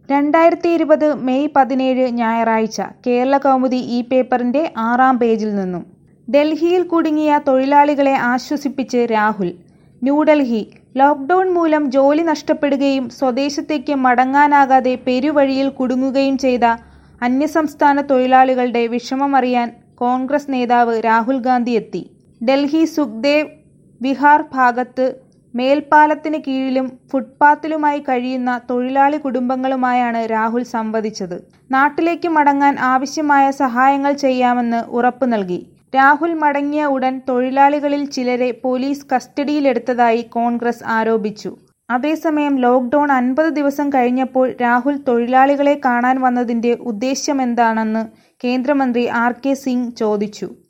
രണ്ടായിരത്തി ഇരുപത് മെയ് പതിനേഴ് ഞായറാഴ്ച കേരളകൗമുദി ഈ പേപ്പറിന്റെ ആറാം പേജിൽ നിന്നും ഡൽഹിയിൽ കുടുങ്ങിയ തൊഴിലാളികളെ ആശ്വസിപ്പിച്ച് രാഹുൽ ന്യൂഡൽഹി ലോക്ഡൌൺ മൂലം ജോലി നഷ്ടപ്പെടുകയും സ്വദേശത്തേക്ക് മടങ്ങാനാകാതെ പെരുവഴിയിൽ കുടുങ്ങുകയും ചെയ്ത അന്യസംസ്ഥാന തൊഴിലാളികളുടെ വിഷമമറിയാൻ കോൺഗ്രസ് നേതാവ് രാഹുൽ ഗാന്ധി എത്തി ഡൽഹി സുഖ്ദേവ് വിഹാർ ഭാഗത്ത് മേൽപ്പാലത്തിന് കീഴിലും ഫുട്പാത്തിലുമായി കഴിയുന്ന തൊഴിലാളി കുടുംബങ്ങളുമായാണ് രാഹുൽ സംവദിച്ചത് നാട്ടിലേക്ക് മടങ്ങാൻ ആവശ്യമായ സഹായങ്ങൾ ചെയ്യാമെന്ന് ഉറപ്പു നൽകി രാഹുൽ മടങ്ങിയ ഉടൻ തൊഴിലാളികളിൽ ചിലരെ പോലീസ് കസ്റ്റഡിയിലെടുത്തതായി കോൺഗ്രസ് ആരോപിച്ചു അതേസമയം ലോക്ഡൌൺ അൻപത് ദിവസം കഴിഞ്ഞപ്പോൾ രാഹുൽ തൊഴിലാളികളെ കാണാൻ വന്നതിന്റെ ഉദ്ദേശ്യമെന്താണെന്ന് കേന്ദ്രമന്ത്രി ആർ കെ സിംഗ് ചോദിച്ചു